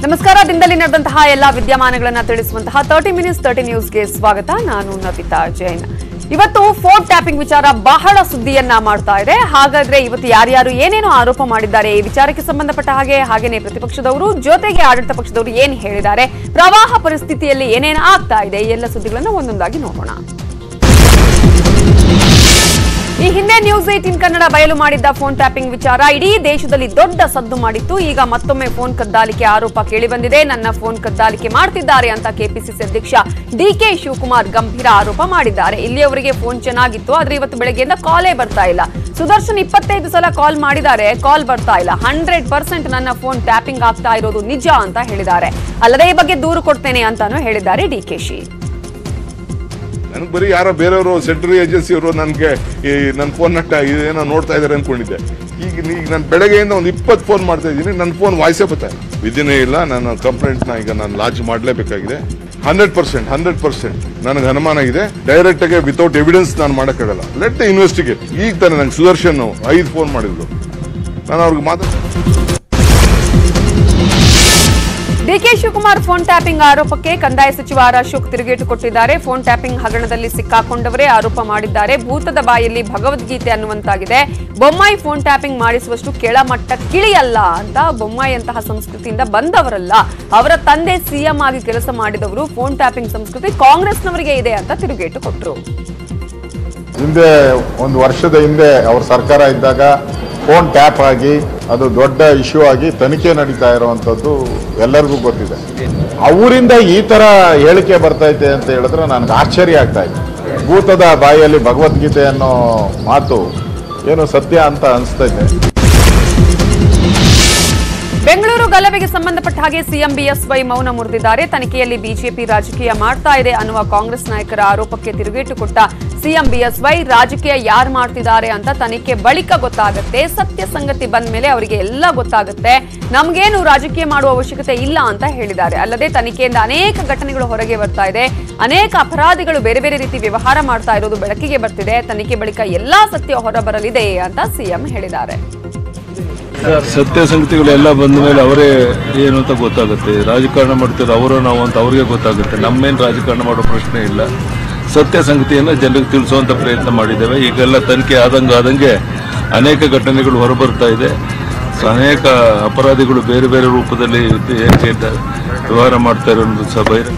ನಮಸ್ಕಾರ ದಿನದಲ್ಲಿ ನಡೆದಂತಹ ಎಲ್ಲಾ ವಿದ್ಯಮಾನಗಳನ್ನ ತಿಳಿಸುವಂತಹ ತರ್ಟಿ ಮಿನಿಟ್ಸ್ ತರ್ಟಿ ನ್ಯೂಸ್ಗೆ ಸ್ವಾಗತ ನಾನು ನವಿತಾ ಜೈನ್ ಇವತ್ತು ಫೋನ್ ಟ್ಯಾಪಿಂಗ್ ವಿಚಾರ ಬಹಳ ಸುದ್ದಿಯನ್ನ ಮಾಡ್ತಾ ಇದೆ ಹಾಗಾದ್ರೆ ಇವತ್ತು ಯಾರ್ಯಾರು ಏನೇನು ಆರೋಪ ಮಾಡಿದ್ದಾರೆ ಈ ವಿಚಾರಕ್ಕೆ ಸಂಬಂಧಪಟ್ಟ ಹಾಗೆ ಹಾಗೇನೆ ಪ್ರತಿಪಕ್ಷದವರು ಜೊತೆಗೆ ಆಡಳಿತ ಪಕ್ಷದವರು ಏನ್ ಹೇಳಿದ್ದಾರೆ ಪ್ರವಾಹ ಪರಿಸ್ಥಿತಿಯಲ್ಲಿ ಏನೇನು ಆಗ್ತಾ ಇದೆ ಈ ಎಲ್ಲ ಸುದ್ದಿಗಳನ್ನು ಒಂದೊಂದಾಗಿ ನೋಡೋಣ ಈ ಹಿಂದೆ ನ್ಯೂಸ್ ಏಟೀನ್ ಕನ್ನಡ ಬಯಲು ಮಾಡಿದ್ದ ಫೋನ್ ಟ್ಯಾಪಿಂಗ್ ವಿಚಾರ ಇಡೀ ದೇಶದಲ್ಲಿ ದೊಡ್ಡ ಸದ್ದು ಮಾಡಿತ್ತು ಈಗ ಮತ್ತೊಮ್ಮೆ ಫೋನ್ ಕದ್ದಾಲಿಕೆ ಆರೋಪ ಕೇಳಿಬಂದಿದೆ ನನ್ನ ಫೋನ್ ಕದ್ದಾಲಿಕೆ ಮಾಡ್ತಿದ್ದಾರೆ ಅಂತ ಕೆಪಿಸಿಸಿ ಅಧ್ಯಕ್ಷ ಡಿಕೆ ಶಿವಕುಮಾರ್ ಗಂಭೀರ ಆರೋಪ ಮಾಡಿದ್ದಾರೆ ಇಲ್ಲಿಯವರೆಗೆ ಫೋನ್ ಚೆನ್ನಾಗಿತ್ತು ಆದ್ರೆ ಇವತ್ತು ಬೆಳಗ್ಗೆಯಿಂದ ಕಾಲೇ ಬರ್ತಾ ಇಲ್ಲ ಸುದರ್ಶನ್ ಇಪ್ಪತ್ತೈದು ಸಲ ಕಾಲ್ ಮಾಡಿದ್ದಾರೆ ಕಾಲ್ ಬರ್ತಾ ಇಲ್ಲ ಹಂಡ್ರೆಡ್ ಪರ್ಸೆಂಟ್ ನನ್ನ ಫೋನ್ ಟ್ಯಾಪಿಂಗ್ ಆಗ್ತಾ ಇರೋದು ನಿಜ ಅಂತ ಹೇಳಿದ್ದಾರೆ ಅಲ್ಲದೆ ಈ ಬಗ್ಗೆ ದೂರು ಕೊಡ್ತೇನೆ ಅಂತಾನೂ ಹೇಳಿದ್ದಾರೆ ಡಿಕೆಶಿ ನನಗೆ ಬರೀ ಯಾರೋ ಬೇರೆಯವರು ಸೆಂಟ್ರಲ್ ಏಜೆನ್ಸಿಯವರು ನನಗೆ ಈ ನನ್ನ ಫೋನ್ ನಟ್ಟ ಏನೋ ನೋಡ್ತಾ ಇದ್ದಾರೆ ಅನ್ಕೊಂಡಿದ್ದೆ ಈಗ ಈಗ ನಾನು ಬೆಳಗ್ಗೆಯಿಂದ ಒಂದು ಇಪ್ಪತ್ತು ಫೋನ್ ಮಾಡ್ತಾ ಇದ್ದೀನಿ ನನ್ನ ಫೋನ್ ವಾಯ್ಸೇ ಬರ್ತಾ ಇಲ್ಲ ವಿಧಿನೇ ಇಲ್ಲ ನನ್ನ ಕಂಪ್ಲೇಂಟ್ನ ಈಗ ನಾನು ಲಾಂಚ್ ಮಾಡಲೇಬೇಕಾಗಿದೆ ಹಂಡ್ರೆಡ್ ಪರ್ಸೆಂಟ್ ಹಂಡ್ರೆಡ್ ಪರ್ಸೆಂಟ್ ನನಗೆ ಅನುಮಾನ ಇದೆ ಡೈರೆಕ್ಟ್ ಆಗಿ ವಿತೌಟ್ ಎವಿಡೆನ್ಸ್ ನಾನು ಮಾಡೋಕ್ಕಾಗಲ್ಲ ಲೆಟ್ ಇನ್ವೆಸ್ಟಿಗೇಟ್ ಈಗ ತಾನೆ ನಂಗೆ ಸುದರ್ಶನ್ ಐದು ಫೋನ್ ಮಾಡಿದ್ರು ನಾನು ಅವ್ರಿಗೆ ಮಾತಾಡ್ತೀನಿ ಡಿಕೆ ಶಿವಕುಮಾರ್ ಫೋನ್ ಟ್ಯಾಪಿಂಗ್ ಆರೋಪಕ್ಕೆ ಕಂದಾಯ ಸಚಿವ ಆರ್ ಅಶೋಕ್ ತಿರುಗೇಟು ಕೊಟ್ಟಿದ್ದಾರೆ ಫೋನ್ ಟ್ಯಾಪಿಂಗ್ ಹಗರಣದಲ್ಲಿ ಸಿಕ್ಕಾಕೊಂಡವರೇ ಆರೋಪ ಮಾಡಿದ್ದಾರೆ ಭೂತದ ಬಾಯಲ್ಲಿ ಭಗವದ್ಗೀತೆ ಅನ್ನುವಂತಾಗಿದೆ ಬೊಮ್ಮಾಯಿ ಫೋನ್ ಟ್ಯಾಪಿಂಗ್ ಮಾಡಿಸುವಷ್ಟು ಕೆಳಮಟ್ಟ ಕಿಳಿಯಲ್ಲ ಅಂತ ಬೊಮ್ಮಾಯಿಯಂತಹ ಸಂಸ್ಕೃತಿಯಿಂದ ಬಂದವರಲ್ಲ ಅವರ ತಂದೆ ಸಿಎಂ ಆಗಿ ಕೆಲಸ ಮಾಡಿದವರು ಫೋನ್ ಟ್ಯಾಪಿಂಗ್ ಸಂಸ್ಕೃತಿ ಕಾಂಗ್ರೆಸ್ನವರಿಗೆ ಇದೆ ಅಂತ ತಿರುಗೇಟು ಕೊಟ್ಟರು ಹಿಂದೆ ಒಂದು ವರ್ಷದ ಹಿಂದೆ ಅವ್ರ ಸರ್ಕಾರ ಇದ್ದಾಗ ಫೋನ್ ಟ್ಯಾಪ್ ಆಗಿ ಅದು ದೊಡ್ಡ ಇಶ್ಯೂ ಆಗಿ ತನಿಖೆ ನಡೀತಾ ಇರುವಂಥದ್ದು ಎಲ್ಲರಿಗೂ ಗೊತ್ತಿದೆ ಅವರಿಂದ ಈ ತರ ಹೇಳಿಕೆ ಬರ್ತೈತೆ ಅಂತ ಹೇಳಿದ್ರೆ ನನಗೆ ಆಶ್ಚರ್ಯ ಆಗ್ತಾ ಇದೆ ಭೂತದ ಬಾಯಿಯಲ್ಲಿ ಭಗವದ್ಗೀತೆ ಅನ್ನೋ ಮಾತು ಏನು ಸತ್ಯ ಅಂತ ಅನಿಸ್ತೈತೆ ಬೆಂಗಳೂರು ಗಲಭೆಗೆ ಸಂಬಂಧಪಟ್ಟ ಹಾಗೆ ಸಿಎಂ ಬಿಎಸ್ವೈ ಮೌನ ಮುರಿದಿದ್ದಾರೆ ತನಿಖೆಯಲ್ಲಿ ಬಿಜೆಪಿ ರಾಜಕೀಯ ಮಾಡ್ತಾ ಇದೆ ಅನ್ನುವ ಕಾಂಗ್ರೆಸ್ ನಾಯಕರ ಆರೋಪಕ್ಕೆ ತಿರುಗೇಟು ಕೊಟ್ಟ ಸಿಎಂ ಬಿಎಸ್ವೈ ರಾಜಕೀಯ ಯಾರು ಮಾಡ್ತಿದ್ದಾರೆ ಅಂತ ತನಿಖೆ ಬಳಿಕ ಗೊತ್ತಾಗುತ್ತೆ ಸತ್ಯ ಸಂಗತಿ ಬಂದ ಮೇಲೆ ಅವರಿಗೆ ಎಲ್ಲ ಗೊತ್ತಾಗುತ್ತೆ ನಮಗೇನು ರಾಜಕೀಯ ಮಾಡುವ ಅವಶ್ಯಕತೆ ಇಲ್ಲ ಅಂತ ಹೇಳಿದ್ದಾರೆ ಅಲ್ಲದೆ ತನಿಖೆಯಿಂದ ಅನೇಕ ಘಟನೆಗಳು ಹೊರಗೆ ಬರ್ತಾ ಇದೆ ಅನೇಕ ಅಪರಾಧಿಗಳು ಬೇರೆ ಬೇರೆ ರೀತಿ ವ್ಯವಹಾರ ಮಾಡ್ತಾ ಇರೋದು ಬೆಳಕಿಗೆ ಬರ್ತಿದೆ ತನಿಖೆ ಬಳಿಕ ಎಲ್ಲಾ ಸತ್ಯ ಹೊರಬರಲಿದೆ ಅಂತ ಸಿಎಂ ಹೇಳಿದ್ದಾರೆ ಸತ್ಯ ಸಂಗತಿಗಳೆಲ್ಲ ಬಂದ ಮೇಲೆ ಅವರೇ ಏನು ಅಂತ ಗೊತ್ತಾಗುತ್ತೆ ರಾಜಕಾರಣ ಮಾಡ್ತಿರೋ ಅವರು ನಾವು ಅಂತ ಅವ್ರಿಗೆ ಗೊತ್ತಾಗುತ್ತೆ ನಮ್ಮೇನು ರಾಜಕಾರಣ ಮಾಡೋ ಪ್ರಶ್ನೆ ಇಲ್ಲ ಸತ್ಯ ಸಂಗತಿಯನ್ನು ಜನರಿಗೆ ತಿಳಿಸುವಂತ ಪ್ರಯತ್ನ ಮಾಡಿದ್ದೇವೆ ಈಗೆಲ್ಲ ತನಿಖೆ ಆದಂಗೆ ಆದಂಗೆ ಅನೇಕ ಘಟನೆಗಳು ಹೊರಬರ್ತಾ ಇದೆ ಸೊ ಅನೇಕ ಅಪರಾಧಿಗಳು ಬೇರೆ ಬೇರೆ ರೂಪದಲ್ಲಿ ಹೇಗೆ ವ್ಯವಹಾರ ಮಾಡ್ತಾ ಇರೋದು ಸಹ ಬಹಿರಂಗ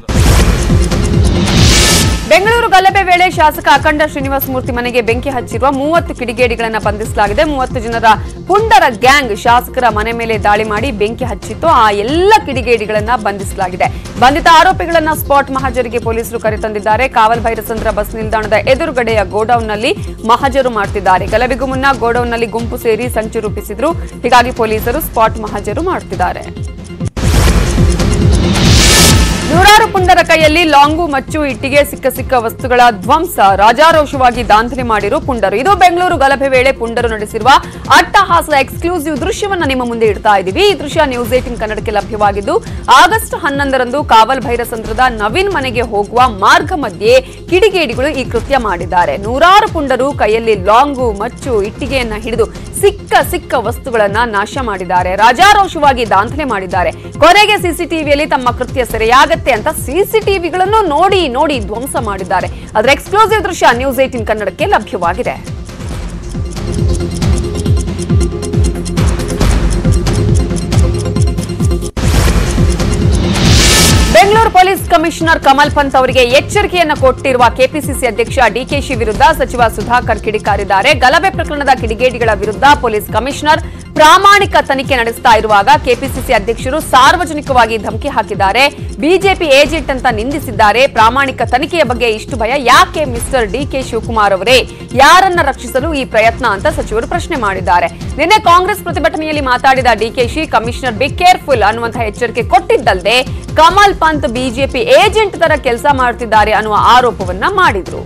ಬೆಂಗಳೂರು ಗಲಭೆ ವೇಳೆ ಶಾಸಕ ಅಖಂಡ ಶ್ರೀನಿವಾಸ ಮೂರ್ತಿ ಮನೆಗೆ ಬೆಂಕಿ ಹಚ್ಚಿರುವ ಮೂವತ್ತು ಕಿಡಿಗೇಡಿಗಳನ್ನು ಬಂಧಿಸಲಾಗಿದೆ ಮೂವತ್ತು ಜನರ ಪುಂಡರ ಗ್ಯಾಂಗ್ ಶಾಸಕರ ಮನೆ ಮೇಲೆ ದಾಳಿ ಮಾಡಿ ಬೆಂಕಿ ಹಚ್ಚಿತ್ತು ಆ ಎಲ್ಲ ಕಿಡಿಗೇಡಿಗಳನ್ನ ಬಂಧಿಸಲಾಗಿದೆ ಬಂಧಿತ ಆರೋಪಿಗಳನ್ನ ಸ್ಪಾಟ್ ಮಹಾಜರಿಗೆ ಪೊಲೀಸರು ಕರೆತಂದಿದ್ದಾರೆ ಕಾವಲ್ ಭೈರಸಂದ್ರ ಬಸ್ ನಿಲ್ದಾಣದ ಎದುರುಗಡೆಯ ಗೋಡೌನ್ನಲ್ಲಿ ಮಹಜರು ಮಾಡ್ತಿದ್ದಾರೆ ಗಲಭೆಗೂ ಮುನ್ನ ಗೋಡೌನ್ನಲ್ಲಿ ಗುಂಪು ಸೇರಿ ಸಂಚು ರೂಪಿಸಿದ್ರು ಹೀಗಾಗಿ ಪೊಲೀಸರು ಸ್ಪಾಟ್ ಮಹಜರು ಮಾಡ್ತಿದ್ದಾರೆ ನೂರಾರು ಪುಂಡರ ಕೈಯಲ್ಲಿ ಲಾಂಗು ಮಚ್ಚು ಇಟ್ಟಿಗೆ ಸಿಕ್ಕ ಸಿಕ್ಕ ವಸ್ತುಗಳ ಧ್ವಂಸ ರಾಜಾರೋಷವಾಗಿ ದಾಂಧಲೆ ಮಾಡಿರೋ ಪುಂಡರು ಇದು ಬೆಂಗಳೂರು ಗಲಭೆ ವೇಳೆ ಪುಂಡರು ನಡೆಸಿರುವ ಅಟ್ಟಹಾಸದ ಎಕ್ಸ್ಕ್ಲೂಸಿವ್ ದೃಶ್ಯವನ್ನ ನಿಮ್ಮ ಮುಂದೆ ಇಡ್ತಾ ಇದ್ದೀವಿ ಈ ದೃಶ್ಯ ನ್ಯೂಸ್ ಏಟಿನ್ ಕನ್ನಡಕ್ಕೆ ಲಭ್ಯವಾಗಿದ್ದು ಆಗಸ್ಟ್ ಹನ್ನೊಂದರಂದು ಕಾವಲ್ ಭೈರಸಂದ್ರದ ನವೀನ್ ಮನೆಗೆ ಹೋಗುವ ಮಾರ್ಗ ಮಧ್ಯೆ ಕಿಡಿಗೇಡಿಗಳು ಈ ಕೃತ್ಯ ಮಾಡಿದ್ದಾರೆ ನೂರಾರು ಪುಂಡರು ಕೈಯಲ್ಲಿ ಲಾಂಗು ಮಚ್ಚು ಇಟ್ಟಿಗೆಯನ್ನ ಹಿಡಿದು ಸಿಕ್ಕ ಸಿಕ್ಕ ವಸ್ತುಗಳನ್ನ ನಾಶ ಮಾಡಿದ್ದಾರೆ ರಾಜಾರೋಷವಾಗಿ ದಾಂಧಲೆ ಮಾಡಿದ್ದಾರೆ ಕೊನೆಗೆ ಸಿಸಿಟಿವಿಯಲ್ಲಿ ತಮ್ಮ ಕೃತ್ಯ ಸೆರೆಯಾಗತ್ತೆ ಅಂತ ಸಿಸಿಟಿವಿಗಳನ್ನು ನೋಡಿ ನೋಡಿ ಧ್ವಂಸ ಮಾಡಿದ್ದಾರೆ ಅದರ ಎಕ್ಸ್ಕ್ಲೂಸಿವ್ ದೃಶ್ಯ ನ್ಯೂಸ್ ಏಟಿನ್ ಕನ್ನಡಕ್ಕೆ ಲಭ್ಯವಾಗಿದೆ ಬೆಂಗಳೂರು ಪೊಲೀಸ್ ಕಮಿಷನರ್ ಕಮಲ್ ಪಂತ್ ಅವರಿಗೆ ಎಚ್ಚರಿಕೆಯನ್ನ ಕೊಟ್ಟಿರುವ ಕೆಪಿಸಿಸಿ ಅಧ್ಯಕ್ಷ ಡಿಕೆಶಿ ವಿರುದ್ಧ ಸಚಿವ ಸುಧಾಕರ್ ಕಿಡಿಕಾರಿದ್ದಾರೆ ಗಲಭೆ ಪ್ರಕರಣದ ಕಿಡಿಗೇಡಿಗಳ ವಿರುದ್ಧ ಪೊಲೀಸ್ ಕಮಿಷನರ್ ಪ್ರಾಮಾಣಿಕ ತನಿಖೆ ನಡೆಸ್ತಾ ಇರುವಾಗ ಕೆಪಿಸಿಸಿ ಅಧ್ಯಕ್ಷರು ಸಾರ್ವಜನಿಕವಾಗಿ ಧಮಕಿ ಹಾಕಿದ್ದಾರೆ ಬಿಜೆಪಿ ಏಜೆಂಟ್ ಅಂತ ನಿಂದಿಸಿದ್ದಾರೆ ಪ್ರಾಮಾಣಿಕ ತನಿಖೆಯ ಬಗ್ಗೆ ಇಷ್ಟು ಭಯ ಯಾಕೆ ಮಿಸ್ಟರ್ ಡಿಕೆ ಶಿವಕುಮಾರ್ ಅವರೇ ಯಾರನ್ನ ರಕ್ಷಿಸಲು ಈ ಪ್ರಯತ್ನ ಅಂತ ಸಚಿವರು ಪ್ರಶ್ನೆ ಮಾಡಿದ್ದಾರೆ ನಿನ್ನೆ ಕಾಂಗ್ರೆಸ್ ಪ್ರತಿಭಟನೆಯಲ್ಲಿ ಮಾತಾಡಿದ ಡಿಕೆಶಿ ಕಮಿಷನರ್ ಬಿ ಕೇರ್ಫುಲ್ ಅನ್ನುವಂತಹ ಎಚ್ಚರಿಕೆ ಕೊಟ್ಟಿದ್ದಲ್ಲದೆ ಕಮಲ್ ಪಂತ್ ಬಿಜೆಪಿ ಏಜೆಂಟ್ ತರ ಕೆಲಸ ಮಾಡ್ತಿದ್ದಾರೆ ಅನ್ನುವ ಆರೋಪವನ್ನ ಮಾಡಿದ್ರು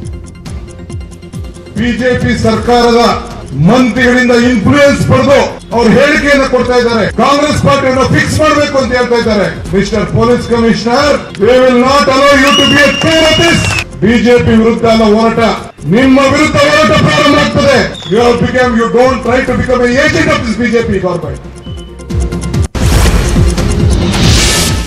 ಬಿಜೆಪಿ ಸರ್ಕಾರದ ಮಂತ್ರಿಗಳಿಂದ ಇನ್ಫ್ಲೂಯೆನ್ಸ್ ಪಡೆದು ಅವ್ರು ಹೇಳಿಕೆಯನ್ನು ಕೊಡ್ತಾ ಇದ್ದಾರೆ ಕಾಂಗ್ರೆಸ್ ಪಾರ್ಟಿಯನ್ನು ಫಿಕ್ಸ್ ಮಾಡಬೇಕು ಅಂತ ಹೇಳ್ತಾ ಇದ್ದಾರೆ mister police commissioner we will not allow you to be this BJP ವಿರುದ್ಧ ಅಲ್ಲ ಹೋರಾಟ ನಿಮ್ಮ ವಿರುದ್ಧ ಹೋರಾಟ ಪ್ರಾರಂಭ ಆಗ್ತದೆ you have become you don't try to become agent of this BJP government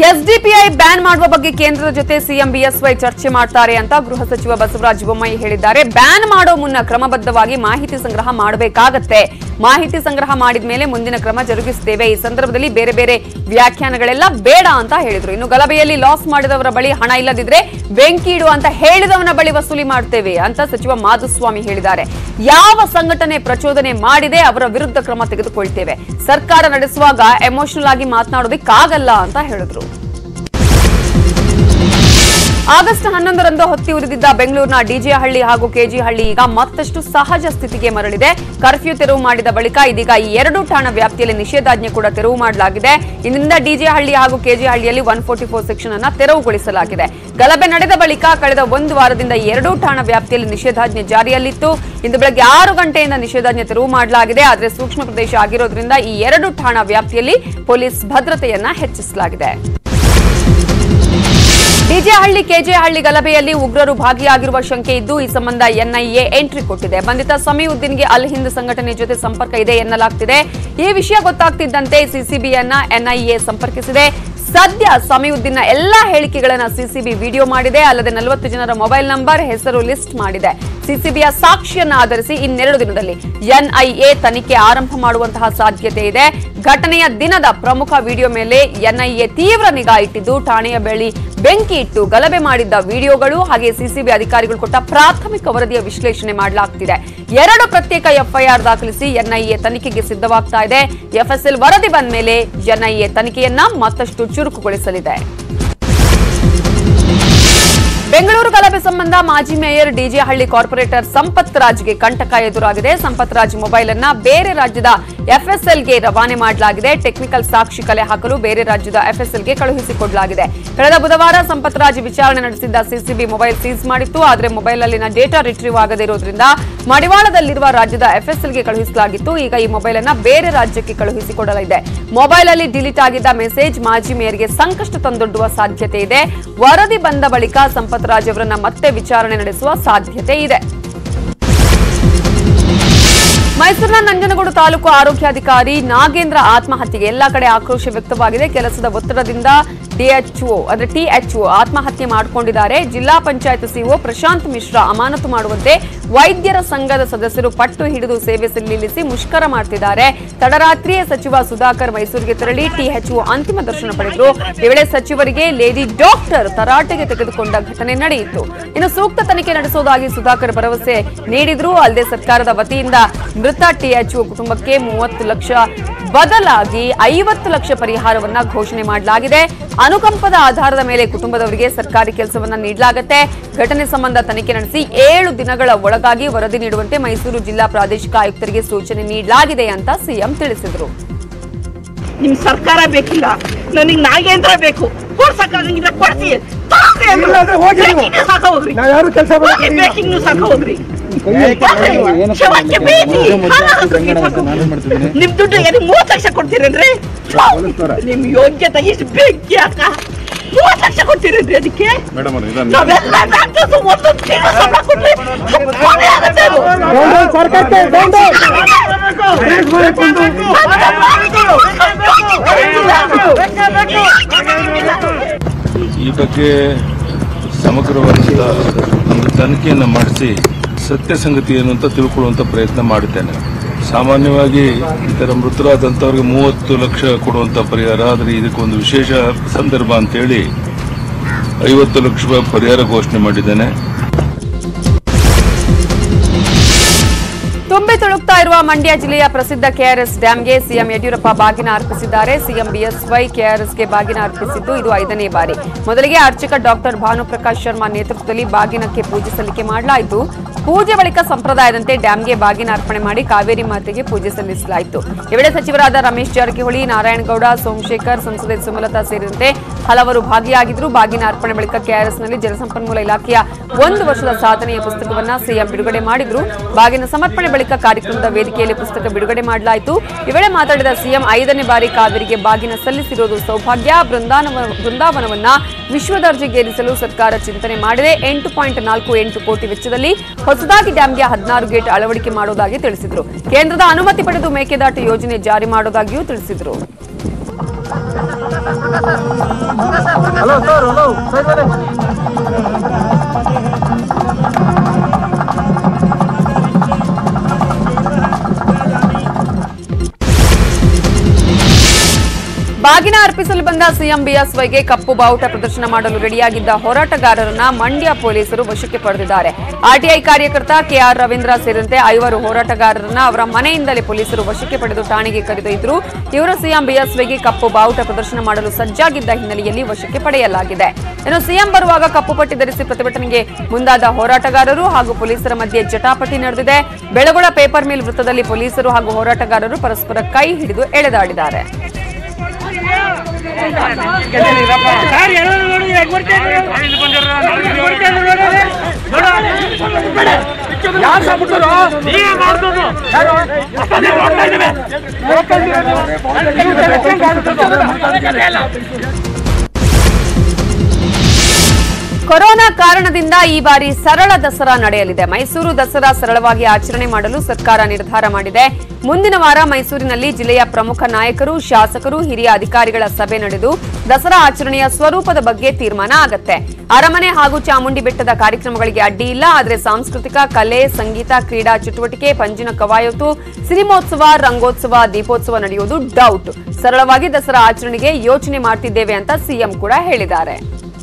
SDPI ban ಮಾಡುವ ಬಗ್ಗೆ ಕೇಂದ್ರದ ಜೊತೆ ಸಿಎಂ ಬಿಎಸ್ವೈ ಚರ್ಚೆ ಮಾಡ್ತಾರೆ ಅಂತ ಗೃಹ ಸಚಿವ ಬಸವರಾಜ ಬೊಮ್ಮಾಯಿ ಹೇಳಿದ್ದಾರೆ ಬ್ಯಾನ್ ಮಾಡೋ ಮುನ್ನ ಕ್ರಮಬದ್ಧವಾಗಿ ಮಾಹಿತಿ ಸಂಗ್ರಹ ಮಾಡಬೇಕಾಗತ್ತೆ ಮಾಹಿತಿ ಸಂಗ್ರಹ ಮಾಡಿದ ಮೇಲೆ ಮುಂದಿನ ಕ್ರಮ ಜರುಗಿಸುತ್ತೇವೆ ಈ ಸಂದರ್ಭದಲ್ಲಿ ಬೇರೆ ಬೇರೆ ವ್ಯಾಖ್ಯಾನಗಳೆಲ್ಲ ಬೇಡ ಅಂತ ಹೇಳಿದ್ರು ಇನ್ನು ಗಲಭೆಯಲ್ಲಿ ಲಾಸ್ ಮಾಡಿದವರ ಬಳಿ ಹಣ ಇಲ್ಲದಿದ್ರೆ ಬೆಂಕಿ ಇಡು ಅಂತ ಹೇಳಿದವನ ಬಳಿ ವಸೂಲಿ ಮಾಡ್ತೇವೆ ಅಂತ ಸಚಿವ ಮಾಧುಸ್ವಾಮಿ ಹೇಳಿದ್ದಾರೆ ಯಾವ ಸಂಘಟನೆ ಪ್ರಚೋದನೆ ಮಾಡಿದೆ ಅವರ ವಿರುದ್ಧ ಕ್ರಮ ತೆಗೆದುಕೊಳ್ತೇವೆ ಸರ್ಕಾರ ನಡೆಸುವಾಗ ಎಮೋಷನಲ್ ಆಗಿ ಮಾತನಾಡೋದಕ್ಕಾಗಲ್ಲ ಅಂತ ಹೇಳಿದ್ರು ಆಗಸ್ಟ್ ಹನ್ನೊಂದರಂದು ಹೊತ್ತಿ ಉರಿದಿದ್ದ ಬೆಂಗಳೂರಿನ ಡಿಜೆಹಳ್ಳಿ ಹಾಗೂ ಕೆಜಿಹಳ್ಳಿ ಈಗ ಮತ್ತಷ್ಟು ಸಹಜ ಸ್ಥಿತಿಗೆ ಮರಳಿದೆ ಕರ್ಫ್ಯೂ ತೆರವು ಮಾಡಿದ ಬಳಿಕ ಇದೀಗ ಈ ಎರಡು ಠಾಣಾ ವ್ಯಾಪ್ತಿಯಲ್ಲಿ ನಿಷೇಧಾಜ್ಞೆ ಕೂಡ ತೆರವು ಮಾಡಲಾಗಿದೆ ಇಂದಿನಿಂದ ಡಿಜೆಹಳ್ಳಿ ಹಾಗೂ ಕೆಜಿಹಳ್ಳಿಯಲ್ಲಿ ಒನ್ ಫೋರ್ಟಿ ಫೋರ್ ಸೆಕ್ಷನ್ ಅನ್ನ ತೆರವುಗೊಳಿಸಲಾಗಿದೆ ಗಲಭೆ ನಡೆದ ಬಳಿಕ ಕಳೆದ ಒಂದು ವಾರದಿಂದ ಈ ಎರಡೂ ಠಾಣಾ ವ್ಯಾಪ್ತಿಯಲ್ಲಿ ನಿಷೇಧಾಜ್ಞೆ ಜಾರಿಯಲ್ಲಿತ್ತು ಇಂದು ಬೆಳಗ್ಗೆ ಆರು ಗಂಟೆಯಿಂದ ನಿಷೇಧಾಜ್ಞೆ ತೆರವು ಮಾಡಲಾಗಿದೆ ಆದರೆ ಸೂಕ್ಷ್ಮ ಪ್ರದೇಶ ಆಗಿರೋದ್ರಿಂದ ಈ ಎರಡು ಠಾಣಾ ವ್ಯಾಪ್ತಿಯಲ್ಲಿ ಪೊಲೀಸ್ ಭದ್ರತೆಯನ್ನ ಹೆಚ್ಚಿಸಲಾಗಿದೆ ಡಿಜೆಹಳ್ಳಿ ಕೆಜೆಹಳ್ಳಿ ಗಲಭೆಯಲ್ಲಿ ಉಗ್ರರು ಭಾಗಿಯಾಗಿರುವ ಶಂಕೆ ಇದ್ದು ಈ ಸಂಬಂಧ ಎನ್ಐಎ ಎಂಟ್ರಿ ಕೊಟ್ಟಿದೆ ಬಂಧಿತ ಸಮೀವುದ್ದೀನ್ಗೆ ಅಲ್ ಹಿಂದ್ ಸಂಘಟನೆ ಜೊತೆ ಸಂಪರ್ಕ ಇದೆ ಎನ್ನಲಾಗ್ತಿದೆ ಈ ವಿಷಯ ಗೊತ್ತಾಗ್ತಿದ್ದಂತೆ ಸಿಸಿಬಿಯನ್ನ ಎನ್ಐಎ ಸಂಪರ್ಕಿಸಿದೆ ಸದ್ಯ ಸಮೀವುದ್ದೀನ್ನ ಎಲ್ಲಾ ಹೇಳಿಕೆಗಳನ್ನ ಸಿಸಿಬಿ ವಿಡಿಯೋ ಮಾಡಿದೆ ಅಲ್ಲದೆ ನಲವತ್ತು ಜನರ ಮೊಬೈಲ್ ನಂಬರ್ ಹೆಸರು ಲಿಸ್ಟ್ ಮಾಡಿದೆ ಸಿಸಿಬಿಯ ಸಾಕ್ಷಿಯನ್ನ ಆಧರಿಸಿ ಇನ್ನೆರಡು ದಿನದಲ್ಲಿ ಎನ್ಐಎ ತನಿಖೆ ಆರಂಭ ಮಾಡುವಂತಹ ಸಾಧ್ಯತೆ ಇದೆ ಘಟನೆಯ ದಿನದ ಪ್ರಮುಖ ವಿಡಿಯೋ ಮೇಲೆ ಎನ್ಐಎ ತೀವ್ರ ನಿಗಾ ಇಟ್ಟಿದ್ದು ಠಾಣೆಯ ಬಳಿ ಬೆಂಕಿ ಇಟ್ಟು ಗಲಭೆ ಮಾಡಿದ್ದ ವಿಡಿಯೋಗಳು ಹಾಗೆ ಸಿಸಿಬಿ ಅಧಿಕಾರಿಗಳು ಕೊಟ್ಟ ಪ್ರಾಥಮಿಕ ವರದಿಯ ವಿಶ್ಲೇಷಣೆ ಮಾಡಲಾಗ್ತಿದೆ ಎರಡು ಪ್ರತ್ಯೇಕ ಎಫ್ಐಆರ್ ದಾಖಲಿಸಿ ಎನ್ಐಎ ತನಿಖೆಗೆ ಸಿದ್ಧವಾಗ್ತಾ ಇದೆ ಎಫ್ಎಸ್ಎಲ್ ವರದಿ ಬಂದ ಮೇಲೆ ಎನ್ಐಎ ತನಿಖೆಯನ್ನ ಮತ್ತಷ್ಟು ಚುರುಕುಗೊಳಿಸಲಿದೆ ಬೆಂಗಳೂರು ಗಲಭೆ ಸಂಬಂಧ ಮಾಜಿ ಮೇಯರ್ ಡಿಜೆಹಳ್ಳಿ ಕಾರ್ಪೊರೇಟರ್ ಸಂಪತ್ ರಾಜ್ಗೆ ಕಂಟಕ ಎದುರಾಗಿದೆ ಸಂಪತ್ ರಾಜ್ ಮೊಬೈಲ್ ಅನ್ನ ಬೇರೆ ರಾಜ್ಯದ ಎಫ್ಎಸ್ಎಲ್ಗೆ ರವಾನೆ ಮಾಡಲಾಗಿದೆ ಟೆಕ್ನಿಕಲ್ ಸಾಕ್ಷಿ ಕಲೆ ಹಾಕಲು ಬೇರೆ ರಾಜ್ಯದ ಎಫ್ಎಸ್ಎಲ್ಗೆ ಕಳುಹಿಸಿಕೊಡಲಾಗಿದೆ ಕಳೆದ ಬುಧವಾರ ಸಂಪತ್ ರಾಜ್ ವಿಚಾರಣೆ ನಡೆಸಿದ್ದ ಸಿಸಿಬಿ ಮೊಬೈಲ್ ಸೀಸ್ ಮಾಡಿತ್ತು ಆದರೆ ಮೊಬೈಲ್ ಅಲ್ಲಿನ ಡೇಟಾ ರಿಟ್ರೀವ್ ಆಗದೇ ಇರೋದ್ರಿಂದ ಮಡಿವಾಳದಲ್ಲಿರುವ ರಾಜ್ಯದ ಎಫ್ಎಸ್ಎಲ್ಗೆ ಕಳುಹಿಸಲಾಗಿತ್ತು ಈಗ ಈ ಮೊಬೈಲ್ ಅನ್ನ ಬೇರೆ ರಾಜ್ಯಕ್ಕೆ ಕಳುಹಿಸಿಕೊಡಲಿದೆ ಮೊಬೈಲ್ ಅಲ್ಲಿ ಡಿಲೀಟ್ ಆಗಿದ್ದ ಮೆಸೇಜ್ ಮಾಜಿ ಮೇಯರ್ಗೆ ಸಂಕಷ್ಟ ತಂದೊಡ್ಡುವ ಸಾಧ್ಯತೆ ಇದೆ ವರದಿ ಬಂದ ಬಳಿಕ ಸಂಪತ್ ರಾಜ್ ಅವರನ್ನ ಮತ್ತೆ ವಿಚಾರಣೆ ನಡೆಸುವ ಸಾಧ್ಯತೆ ಇದೆ ಮೈಸೂರಿನ ನಂಜನಗೂಡು ತಾಲೂಕು ಆರೋಗ್ಯಾಧಿಕಾರಿ ನಾಗೇಂದ್ರ ಆತ್ಮಹತ್ಯೆಗೆ ಎಲ್ಲಾ ಕಡೆ ಆಕ್ರೋಶ ವ್ಯಕ್ತವಾಗಿದೆ ಕೆಲಸದ ಒತ್ತಡದಿಂದ ಡಿಎಚ್ಒ ಅಂದ್ರೆ ಟಿಎಚ್ಒ ಆತ್ಮಹತ್ಯೆ ಮಾಡಿಕೊಂಡಿದ್ದಾರೆ ಜಿಲ್ಲಾ ಪಂಚಾಯತ್ ಸಿಒ ಪ್ರಶಾಂತ್ ಮಿಶ್ರಾ ಅಮಾನತು ಮಾಡುವಂತೆ ವೈದ್ಯರ ಸಂಘದ ಸದಸ್ಯರು ಪಟ್ಟು ಹಿಡಿದು ಸೇವೆ ನಿಲ್ಲಿಸಿ ಮುಷ್ಕರ ಮಾಡ್ತಿದ್ದಾರೆ ತಡರಾತ್ರಿಯೇ ಸಚಿವ ಸುಧಾಕರ್ ಮೈಸೂರಿಗೆ ತೆರಳಿ ಟಿಎಚ್ಒ ಅಂತಿಮ ದರ್ಶನ ಪಡೆದರು ಈ ವೇಳೆ ಸಚಿವರಿಗೆ ಲೇಡಿ ಡಾಕ್ಟರ್ ತರಾಟೆಗೆ ತೆಗೆದುಕೊಂಡ ಘಟನೆ ನಡೆಯಿತು ಇನ್ನು ಸೂಕ್ತ ತನಿಖೆ ನಡೆಸುವುದಾಗಿ ಸುಧಾಕರ್ ಭರವಸೆ ನೀಡಿದ್ರು ಅಲ್ಲದೆ ಸರ್ಕಾರದ ವತಿಯಿಂದ ಮೃತ ಟಿಎಚ್ಒ ಕುಟುಂಬಕ್ಕೆ ಮೂವತ್ತು ಲಕ್ಷ ಬದಲಾಗಿ ಐವತ್ತು ಲಕ್ಷ ಪರಿಹಾರವನ್ನ ಘೋಷಣೆ ಮಾಡಲಾಗಿದೆ ಅನುಕಂಪದ ಆಧಾರದ ಮೇಲೆ ಕುಟುಂಬದವರಿಗೆ ಸರ್ಕಾರಿ ಕೆಲಸವನ್ನ ನೀಡಲಾಗುತ್ತೆ ಘಟನೆ ಸಂಬಂಧ ತನಿಖೆ ನಡೆಸಿ ಏಳು ದಿನಗಳ ಒಳಗಾಗಿ ವರದಿ ನೀಡುವಂತೆ ಮೈಸೂರು ಜಿಲ್ಲಾ ಪ್ರಾದೇಶಿಕ ಆಯುಕ್ತರಿಗೆ ಸೂಚನೆ ನೀಡಲಾಗಿದೆ ಅಂತ ಸಿಎಂ ತಿಳಿಸಿದರು ನಿಮ್ ಸರ್ಕಾರ ಬೇಕಿಲ್ಲ ನನಗೆ ನಾಗೇಂದ್ರ ಬೇಕು ಕೊಡ್ಸಕ್ಕಾಗಂಗಿಲ್ಲ ಕೊಡ್ಸಿ ತಗೊಂಡ್ರಿ ಅಂದ್ರು. ಬೇಕಿದ್ರೆ ಸಾಕ ಹೋಗ್ರಿ ಹೋಗಿ ಬೇಕಿಂಗ್ನು ಸಾಕ ಹೋಗ್ರಿ ಶವಕ್ಕೆ ಬೇಕಿ. ಹಣ ಹಾಕಿ ಸಾಕು. ನಿಮ್ ದುಡ್ಡು ಏನು ಮೂವತ್ತು ಲಕ್ಷ ಕೊಡ್ತೀರೇನ್ರಿ ನಿಮ್ ಯೋಗ್ಯತೆ ಇಷ್ಟು ಬೆಂಕಿ ಅಕ್ಕ ಮೂವತ್ತು ಲಕ್ಷ ಕೊಡ್ತೀರೇನ್ರಿ ಅದಕ್ಕೆ ನಾವೆಲ್ಲ ಡಾಕ್ಟರ್ಸ್ ಒಂದೊಂದು ತಿಂಗಳು ಸಂಬಳ ಕೊಟ್ರೆ ಕೊನೆ ಆಗುತ್ತೆ ಅದು. ಈ ಬಗ್ಗೆ ಸಮಗ್ರವಾದ ಒಂದು ತನಿಖೆಯನ್ನು ಮಾಡಿಸಿ ಸತ್ಯ ಸಂಗತಿ ಏನು ಅಂತ ತಿಳ್ಕೊಳ್ಳುವಂಥ ಪ್ರಯತ್ನ ಮಾಡುತ್ತೇನೆ ಸಾಮಾನ್ಯವಾಗಿ ಈ ಥರ ಮೃತರಾದಂಥವ್ರಿಗೆ ಮೂವತ್ತು ಲಕ್ಷ ಕೊಡುವಂಥ ಪರಿಹಾರ ಆದರೆ ಇದಕ್ಕೊಂದು ವಿಶೇಷ ಸಂದರ್ಭ ಅಂತೇಳಿ ಐವತ್ತು ಲಕ್ಷ ರೂಪಾಯಿ ಪರಿಹಾರ ಘೋಷಣೆ ಮಾಡಿದ್ದೇನೆ ತುಂಬಿ ತುಳುಕ್ತಾ ಇರುವ ಮಂಡ್ಯ ಜಿಲ್ಲೆಯ ಪ್ರಸಿದ್ಧ ಕೆಆರ್ಎಸ್ ಡ್ಯಾಂಗೆ ಸಿಎಂ ಯಡಿಯೂರಪ್ಪ ಬಾಗಿನ ಅರ್ಪಿಸಿದ್ದಾರೆ ಸಿಎಂ ಬಿಎಸ್ವೈ ಕೆಆರ್ಎಸ್ಗೆ ಬಾಗಿನ ಅರ್ಪಿಸಿದ್ದು ಇದು ಐದನೇ ಬಾರಿ ಮೊದಲಿಗೆ ಅರ್ಚಕ ಡಾಕ್ಟರ್ ಭಾನುಪ್ರಕಾಶ್ ಶರ್ಮಾ ನೇತೃತ್ವದಲ್ಲಿ ಬಾಗಿನಕ್ಕೆ ಪೂಜೆ ಸಲ್ಲಿಕೆ ಮಾಡಲಾಯಿತು ಪೂಜೆ ಬಳಿಕ ಸಂಪ್ರದಾಯದಂತೆ ಡ್ಯಾಂಗೆ ಬಾಗಿನ ಅರ್ಪಣೆ ಮಾಡಿ ಕಾವೇರಿ ಮಾತೆಗೆ ಪೂಜೆ ಸಲ್ಲಿಸಲಾಯಿತು ಈ ವೇಳೆ ಸಚಿವರಾದ ರಮೇಶ್ ಜಾರಕಿಹೊಳಿ ನಾರಾಯಣಗೌಡ ಸೋಮಶೇಖರ್ ಸಂಸದೆ ಸುಮಲತಾ ಸೇರಿದಂತೆ ಹಲವರು ಭಾಗಿಯಾಗಿದ್ದರು ಬಾಗಿನ ಅರ್ಪಣೆ ಬಳಿಕ ಕೆಆರ್ಎಸ್ನಲ್ಲಿ ಜಲಸಂಪನ್ಮೂಲ ಇಲಾಖೆಯ ಒಂದು ವರ್ಷದ ಸಾಧನೆಯ ಪುಸ್ತಕವನ್ನ ಸಿಎಂ ಬಿಡುಗಡೆ ಮಾಡಿದ್ರು ಬಾಗಿನ ಸಮರ್ಪಣೆ ಬಳಿಕ ಕಾರ್ಯಕ್ರಮದ ವೇದಿಕೆಯಲ್ಲಿ ಪುಸ್ತಕ ಬಿಡುಗಡೆ ಮಾಡಲಾಯಿತು ಈ ವೇಳೆ ಮಾತಾಡಿದ ಸಿಎಂ ಐದನೇ ಬಾರಿ ಕಾವೇರಿಗೆ ಬಾಗಿನ ಸಲ್ಲಿಸಿರುವುದು ಸೌಭಾಗ್ಯ ಬೃಂದಾವನ ಬೃಂದಾವನವನ್ನ ವಿಶ್ವದರ್ಜೆಗೇರಿಸಲು ಸರ್ಕಾರ ಚಿಂತನೆ ಮಾಡಿದೆ ಎಂಟು ಪಾಯಿಂಟ್ ನಾಲ್ಕು ಎಂಟು ಕೋಟಿ ವೆಚ್ಚದಲ್ಲಿ ಹೊಸದಾಗಿ ಡ್ಯಾಂಗೆ ಹದಿನಾರು ಗೇಟ್ ಅಳವಡಿಕೆ ಮಾಡುವುದಾಗಿ ತಿಳಿಸಿದರು ಕೇಂದ್ರದ ಅನುಮತಿ ಪಡೆದು ಮೇಕೆದಾಟು ಯೋಜನೆ ಜಾರಿ ಮಾಡುವುದಾಗಿಯೂ ತಿಳಿಸಿದರು ಬಾಗಿನ ಅರ್ಪಿಸಲು ಬಂದ ಸಿಎಂ ಬಿಎಸ್ವೈಗೆ ಕಪ್ಪು ಬಾವುಟ ಪ್ರದರ್ಶನ ಮಾಡಲು ರೆಡಿಯಾಗಿದ್ದ ಹೋರಾಟಗಾರರನ್ನ ಮಂಡ್ಯ ಪೊಲೀಸರು ವಶಕ್ಕೆ ಪಡೆದಿದ್ದಾರೆ ಆರ್ಟಿಐ ಕಾರ್ಯಕರ್ತ ಕೆಆರ್ ರವೀಂದ್ರ ಸೇರಿದಂತೆ ಐವರು ಹೋರಾಟಗಾರರನ್ನ ಅವರ ಮನೆಯಿಂದಲೇ ಪೊಲೀಸರು ವಶಕ್ಕೆ ಪಡೆದು ಠಾಣೆಗೆ ಕರೆದೊಯ್ದರು ಇವರು ಸಿಎಂ ಬಿಎಸ್ವೈಗೆ ಕಪ್ಪು ಬಾವುಟ ಪ್ರದರ್ಶನ ಮಾಡಲು ಸಜ್ಜಾಗಿದ್ದ ಹಿನ್ನೆಲೆಯಲ್ಲಿ ವಶಕ್ಕೆ ಪಡೆಯಲಾಗಿದೆ ಇನ್ನು ಸಿಎಂ ಬರುವಾಗ ಕಪ್ಪು ಪಟ್ಟಿ ಧರಿಸಿ ಪ್ರತಿಭಟನೆಗೆ ಮುಂದಾದ ಹೋರಾಟಗಾರರು ಹಾಗೂ ಪೊಲೀಸರ ಮಧ್ಯೆ ಜಟಾಪಟಿ ನಡೆದಿದೆ ಬೆಳಗೊಳ ಪೇಪರ್ ಮಿಲ್ ವೃತ್ತದಲ್ಲಿ ಪೊಲೀಸರು ಹಾಗೂ ಹೋರಾಟಗಾರರು ಪರಸ್ಪರ ಕೈ ಹಿಡಿದು ಎಳೆದಾಡಿದ್ದಾರೆ ಕೊರೋನಾ ಕಾರಣದಿಂದ ಈ ಬಾರಿ ಸರಳ ದಸರಾ ನಡೆಯಲಿದೆ ಮೈಸೂರು ದಸರಾ ಸರಳವಾಗಿ ಆಚರಣೆ ಮಾಡಲು ಸರ್ಕಾರ ನಿರ್ಧಾರ ಮಾಡಿದೆ ಮುಂದಿನ ವಾರ ಮೈಸೂರಿನಲ್ಲಿ ಜಿಲ್ಲೆಯ ಪ್ರಮುಖ ನಾಯಕರು ಶಾಸಕರು ಹಿರಿಯ ಅಧಿಕಾರಿಗಳ ಸಭೆ ನಡೆದು ದಸರಾ ಆಚರಣೆಯ ಸ್ವರೂಪದ ಬಗ್ಗೆ ತೀರ್ಮಾನ ಆಗತ್ತೆ ಅರಮನೆ ಹಾಗೂ ಚಾಮುಂಡಿ ಬೆಟ್ಟದ ಕಾರ್ಯಕ್ರಮಗಳಿಗೆ ಅಡ್ಡಿ ಇಲ್ಲ ಆದರೆ ಸಾಂಸ್ಕೃತಿಕ ಕಲೆ ಸಂಗೀತ ಕ್ರೀಡಾ ಚಟುವಟಿಕೆ ಪಂಜಿನ ಕವಾಯತು ಸಿನಿಮೋತ್ಸವ ರಂಗೋತ್ಸವ ದೀಪೋತ್ಸವ ನಡೆಯುವುದು ಡೌಟ್ ಸರಳವಾಗಿ ದಸರಾ ಆಚರಣೆಗೆ ಯೋಚನೆ ಮಾಡ್ತಿದ್ದೇವೆ ಅಂತ ಸಿಎಂ ಕೂಡ ಹೇಳಿದ್ದಾರೆ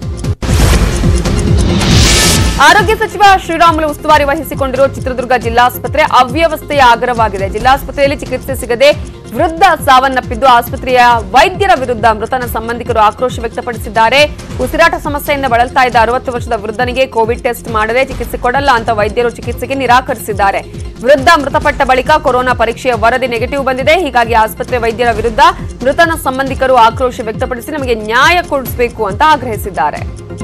ಆರೋಗ್ಯ ಸಚಿವ ಶ್ರೀರಾಮುಲು ಉಸ್ತುವಾರಿ ವಹಿಸಿಕೊಂಡಿರುವ ಚಿತ್ರದುರ್ಗ ಜಿಲ್ಲಾಸ್ಪತ್ರೆ ಅವ್ಯವಸ್ಥೆಯ ಆಗರವಾಗಿದೆ ಜಿಲ್ಲಾಸ್ಪತ್ರೆಯಲ್ಲಿ ಚಿಕಿತ್ಸೆ ಸಿಗದೆ ವೃದ್ಧ ಸಾವನ್ನಪ್ಪಿದ್ದು ಆಸ್ಪತ್ರೆಯ ವೈದ್ಯರ ವಿರುದ್ಧ ಮೃತನ ಸಂಬಂಧಿಕರು ಆಕ್ರೋಶ ವ್ಯಕ್ತಪಡಿಸಿದ್ದಾರೆ ಉಸಿರಾಟ ಸಮಸ್ಯೆಯಿಂದ ಬಳಲ್ತಾ ಇದ್ದ ಅರವತ್ತು ವರ್ಷದ ವೃದ್ಧನಿಗೆ ಕೋವಿಡ್ ಟೆಸ್ಟ್ ಮಾಡದೆ ಚಿಕಿತ್ಸೆ ಕೊಡಲ್ಲ ಅಂತ ವೈದ್ಯರು ಚಿಕಿತ್ಸೆಗೆ ನಿರಾಕರಿಸಿದ್ದಾರೆ ವೃದ್ಧ ಮೃತಪಟ್ಟ ಬಳಿಕ ಕೊರೋನಾ ಪರೀಕ್ಷೆಯ ವರದಿ ನೆಗೆಟಿವ್ ಬಂದಿದೆ ಹೀಗಾಗಿ ಆಸ್ಪತ್ರೆ ವೈದ್ಯರ ವಿರುದ್ಧ ಮೃತನ ಸಂಬಂಧಿಕರು ಆಕ್ರೋಶ ವ್ಯಕ್ತಪಡಿಸಿ ನಮಗೆ ನ್ಯಾಯ ಕೊಡಿಸಬೇಕು ಅಂತ ಆಗ್ರಹಿಸಿದ್ದಾರೆ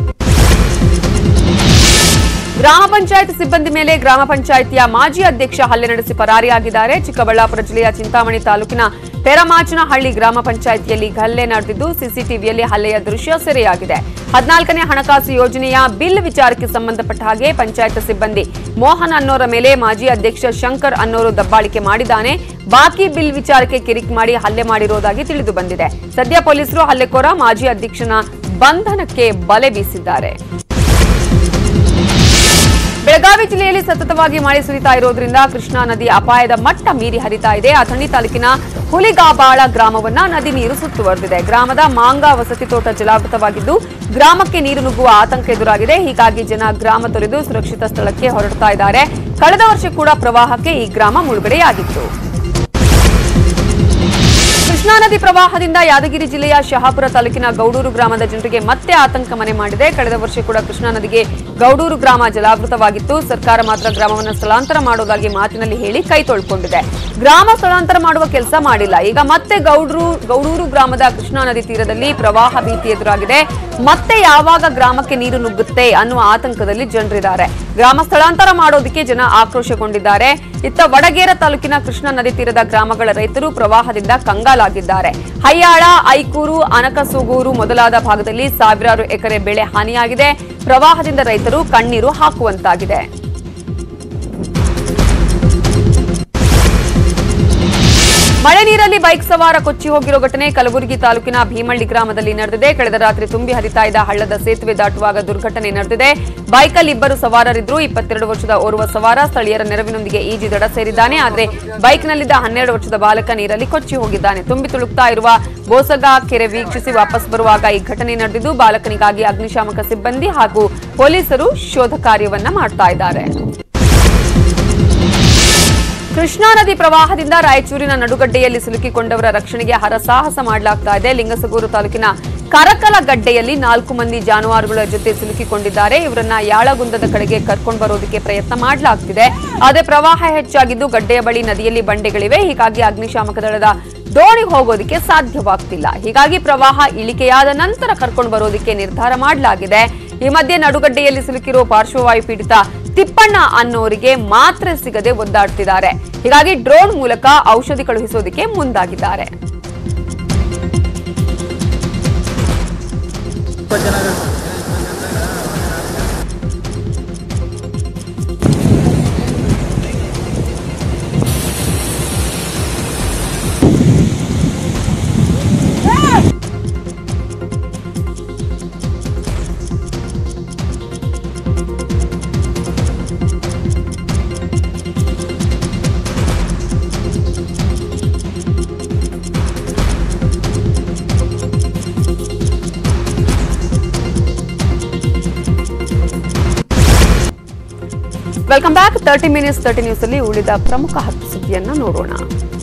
ಗ್ರಾಮ ಪಂಚಾಯತ್ ಸಿಬ್ಬಂದಿ ಮೇಲೆ ಗ್ರಾಮ ಪಂಚಾಯಿತಿಯ ಮಾಜಿ ಅಧ್ಯಕ್ಷ ಹಲ್ಲೆ ನಡೆಸಿ ಪರಾರಿಯಾಗಿದ್ದಾರೆ ಚಿಕ್ಕಬಳ್ಳಾಪುರ ಜಿಲ್ಲೆಯ ಚಿಂತಾಮಣಿ ತಾಲೂಕಿನ ಪೆರಮಾಚನಹಳ್ಳಿ ಗ್ರಾಮ ಪಂಚಾಯಿತಿಯಲ್ಲಿ ಹಲ್ಲೆ ನಡೆದಿದ್ದು ಸಿಸಿಟಿವಿಯಲ್ಲಿ ಹಲ್ಲೆಯ ದೃಶ್ಯ ಸೆರೆಯಾಗಿದೆ ಹದಿನಾಲ್ಕನೇ ಹಣಕಾಸು ಯೋಜನೆಯ ಬಿಲ್ ವಿಚಾರಕ್ಕೆ ಸಂಬಂಧಪಟ್ಟ ಹಾಗೆ ಪಂಚಾಯತ್ ಸಿಬ್ಬಂದಿ ಮೋಹನ್ ಅನ್ನೋರ ಮೇಲೆ ಮಾಜಿ ಅಧ್ಯಕ್ಷ ಶಂಕರ್ ಅನ್ನೋರು ದಬ್ಬಾಳಿಕೆ ಮಾಡಿದ್ದಾನೆ ಬಾಕಿ ಬಿಲ್ ವಿಚಾರಕ್ಕೆ ಕಿರಿಕ್ ಮಾಡಿ ಹಲ್ಲೆ ಮಾಡಿರುವುದಾಗಿ ತಿಳಿದು ಬಂದಿದೆ ಸದ್ಯ ಪೊಲೀಸರು ಹಲ್ಲೆಕೋರ ಮಾಜಿ ಅಧ್ಯಕ್ಷನ ಬಂಧನಕ್ಕೆ ಬಲೆ ಬೀಸಿದ್ದಾರೆ ಬೆಳಗಾವಿ ಜಿಲ್ಲೆಯಲ್ಲಿ ಸತತವಾಗಿ ಮಳೆ ಸುರಿತಾ ಇರೋದ್ರಿಂದ ಕೃಷ್ಣಾ ನದಿ ಅಪಾಯದ ಮಟ್ಟ ಮೀರಿ ಹರಿತಾ ಇದೆ ಅಥಣಿ ತಾಲೂಕಿನ ಹುಲಿಗಾಬಾಳ ಗ್ರಾಮವನ್ನ ನದಿ ನೀರು ಸುತ್ತುವರೆದಿದೆ ಗ್ರಾಮದ ಮಾಂಗ ವಸತಿ ತೋಟ ಜಲಾವೃತವಾಗಿದ್ದು ಗ್ರಾಮಕ್ಕೆ ನೀರು ನುಗ್ಗುವ ಆತಂಕ ಎದುರಾಗಿದೆ ಹೀಗಾಗಿ ಜನ ಗ್ರಾಮ ತೊರೆದು ಸುರಕ್ಷಿತ ಸ್ಥಳಕ್ಕೆ ಹೊರಡ್ತಾ ಇದ್ದಾರೆ ಕಳೆದ ವರ್ಷ ಕೂಡ ಪ್ರವಾಹಕ್ಕೆ ಈ ಗ್ರಾಮ ಮುಳುಗಡೆಯಾಗಿತ್ತು ಕೃಷ್ಣಾ ನದಿ ಪ್ರವಾಹದಿಂದ ಯಾದಗಿರಿ ಜಿಲ್ಲೆಯ ಶಹಾಪುರ ತಾಲೂಕಿನ ಗೌಡೂರು ಗ್ರಾಮದ ಜನರಿಗೆ ಮತ್ತೆ ಆತಂಕ ಮನೆ ಮಾಡಿದೆ ಕಳೆದ ವರ್ಷ ಕೂಡ ಕೃಷ್ಣಾ ನದಿಗೆ ಗೌಡೂರು ಗ್ರಾಮ ಜಲಾವೃತವಾಗಿತ್ತು ಸರ್ಕಾರ ಮಾತ್ರ ಗ್ರಾಮವನ್ನು ಸ್ಥಳಾಂತರ ಮಾಡುವುದಾಗಿ ಮಾತಿನಲ್ಲಿ ಹೇಳಿ ಕೈ ತೊಳ್ಕೊಂಡಿದೆ ಗ್ರಾಮ ಸ್ಥಳಾಂತರ ಮಾಡುವ ಕೆಲಸ ಮಾಡಿಲ್ಲ ಈಗ ಮತ್ತೆ ಗೌಡೂರು ಗೌಡೂರು ಗ್ರಾಮದ ಕೃಷ್ಣಾ ನದಿ ತೀರದಲ್ಲಿ ಪ್ರವಾಹ ಭೀತಿ ಎದುರಾಗಿದೆ ಮತ್ತೆ ಯಾವಾಗ ಗ್ರಾಮಕ್ಕೆ ನೀರು ನುಗ್ಗುತ್ತೆ ಅನ್ನುವ ಆತಂಕದಲ್ಲಿ ಜನರಿದ್ದಾರೆ ಗ್ರಾಮ ಸ್ಥಳಾಂತರ ಮಾಡೋದಕ್ಕೆ ಜನ ಆಕ್ರೋಶಗೊಂಡಿದ್ದಾರೆ ಇತ್ತ ವಡಗೇರ ತಾಲೂಕಿನ ಕೃಷ್ಣಾ ನದಿ ತೀರದ ಗ್ರಾಮಗಳ ರೈತರು ಪ್ರವಾಹದಿಂದ ಕಂಗಾಲಾಗಿದ್ದಾರೆ ಹಯ್ಯಾಳ ಐಕೂರು ಅನಕಸೂಗೂರು ಮೊದಲಾದ ಭಾಗದಲ್ಲಿ ಸಾವಿರಾರು ಎಕರೆ ಬೆಳೆ ಹಾನಿಯಾಗಿದೆ ಪ್ರವಾಹದಿಂದ ರೈತರು ಕಣ್ಣೀರು ಹಾಕುವಂತಾಗಿದೆ ಮಳೆ ನೀರಲ್ಲಿ ಬೈಕ್ ಸವಾರ ಕೊಚ್ಚಿ ಹೋಗಿರೋ ಘಟನೆ ಕಲಬುರಗಿ ತಾಲೂಕಿನ ಭೀಮಳ್ಳಿ ಗ್ರಾಮದಲ್ಲಿ ನಡೆದಿದೆ ಕಳೆದ ರಾತ್ರಿ ತುಂಬಿ ಹರಿತಾ ಇದ್ದ ಹಳ್ಳದ ಸೇತುವೆ ದಾಟುವಾಗ ದುರ್ಘಟನೆ ನಡೆದಿದೆ ಬೈಕಲ್ಲಿ ಇಬ್ಬರು ಸವಾರರಿದ್ರು ಇಪ್ಪತ್ತೆರಡು ವರ್ಷದ ಓರ್ವ ಸವಾರ ಸ್ಥಳೀಯರ ನೆರವಿನೊಂದಿಗೆ ಈಜಿ ದಡ ಸೇರಿದ್ದಾನೆ ಆದರೆ ಬೈಕ್ನಲ್ಲಿದ್ದ ಹನ್ನೆರಡು ವರ್ಷದ ಬಾಲಕ ನೀರಲ್ಲಿ ಕೊಚ್ಚಿ ಹೋಗಿದ್ದಾನೆ ತುಂಬಿ ತುಳುಕ್ತಾ ಇರುವ ಬೋಸಗ ಕೆರೆ ವೀಕ್ಷಿಸಿ ವಾಪಸ್ ಬರುವಾಗ ಈ ಘಟನೆ ನಡೆದಿದ್ದು ಬಾಲಕನಿಗಾಗಿ ಅಗ್ನಿಶಾಮಕ ಸಿಬ್ಬಂದಿ ಹಾಗೂ ಪೊಲೀಸರು ಶೋಧ ಕಾರ್ಯವನ್ನ ಮಾಡ್ತಾ ಇದ್ದಾರೆ ಕೃಷ್ಣಾ ನದಿ ಪ್ರವಾಹದಿಂದ ರಾಯಚೂರಿನ ನಡುಗಡ್ಡೆಯಲ್ಲಿ ಸಿಲುಕಿಕೊಂಡವರ ರಕ್ಷಣೆಗೆ ಹರಸಾಹಸ ಮಾಡಲಾಗ್ತಾ ಇದೆ ಲಿಂಗಸಗೂರು ತಾಲೂಕಿನ ಕರಕಲ ಗಡ್ಡೆಯಲ್ಲಿ ನಾಲ್ಕು ಮಂದಿ ಜಾನುವಾರುಗಳ ಜೊತೆ ಸಿಲುಕಿಕೊಂಡಿದ್ದಾರೆ ಇವರನ್ನ ಯಾಳಗುಂದದ ಕಡೆಗೆ ಕರ್ಕೊಂಡು ಬರೋದಕ್ಕೆ ಪ್ರಯತ್ನ ಮಾಡಲಾಗ್ತಿದೆ ಆದರೆ ಪ್ರವಾಹ ಹೆಚ್ಚಾಗಿದ್ದು ಗಡ್ಡೆಯ ಬಳಿ ನದಿಯಲ್ಲಿ ಬಂಡೆಗಳಿವೆ ಹೀಗಾಗಿ ಅಗ್ನಿಶಾಮಕ ದಳದ ದೋಣಿಗೆ ಹೋಗೋದಕ್ಕೆ ಸಾಧ್ಯವಾಗ್ತಿಲ್ಲ ಹೀಗಾಗಿ ಪ್ರವಾಹ ಇಳಿಕೆಯಾದ ನಂತರ ಕರ್ಕೊಂಡು ಬರೋದಕ್ಕೆ ನಿರ್ಧಾರ ಮಾಡಲಾಗಿದೆ ಈ ಮಧ್ಯೆ ನಡುಗಡ್ಡೆಯಲ್ಲಿ ಸಿಲುಕಿರುವ ಪಾರ್ಶ್ವವಾಯು ಪೀಡಿತ ತಿಪ್ಪಣ್ಣ ಅನ್ನೋರಿಗೆ ಮಾತ್ರೆ ಸಿಗದೆ ಒದ್ದಾಡ್ತಿದ್ದಾರೆ ಹೀಗಾಗಿ ಡ್ರೋನ್ ಮೂಲಕ ಔಷಧಿ ಕಳುಹಿಸೋದಕ್ಕೆ ಮುಂದಾಗಿದ್ದಾರೆ welcome back thirty minutes thirty news ಅಲ್ಲಿ ಉಳಿದ ಪ್ರಮುಖ ಹತ್ತು ಸುದ್ದಿಯನ್ನ ನೋಡೋಣ